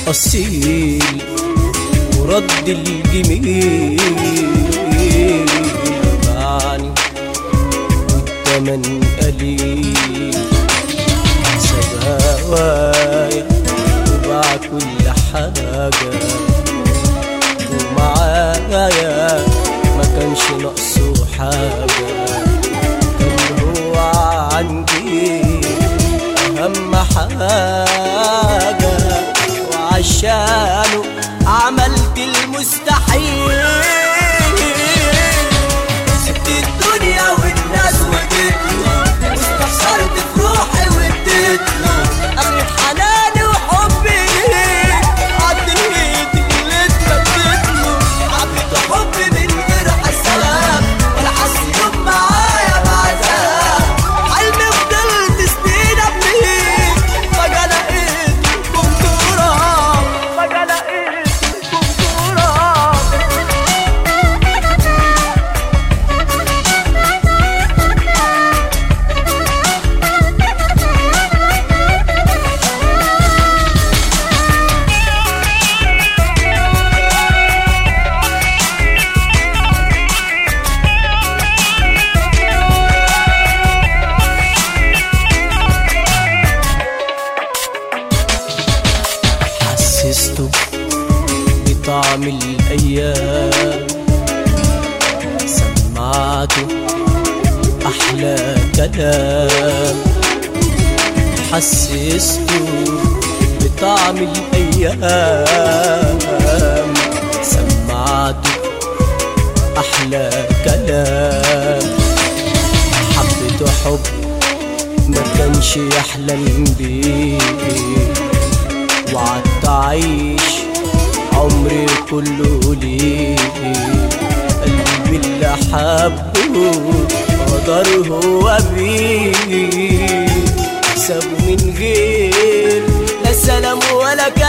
أصيل ورد الجميل باعني والتمن قليل ساب هوايا وباع كل حاجة ومعايا ما كانش ناقصه حاجة كان هو عندي أهم حاجة وعشانه عملت المستحيل سبت الدنيا والناس وجيتنا واستخسرت في روحي واديتنا أغلب حناني وحبي ليك عديت اللي اتمدتله عبيت حبي من غير حساب ولا حس يوم معايا بعذاب حلمي فضلت سنين ابنيك فجأة لقيتكم تراب فجأة لقيتكم تراب حسسته بطعم الأيام سمعته أحلى كلام حسسته بطعم الأيام سمعته أحلى كلام حبيته حب ما كانش يحلم بيه وقعدت أعيش عمري كله ليه قلبي اللي حبه قدر هو بيه سابه من غير لا سلام ولا كلام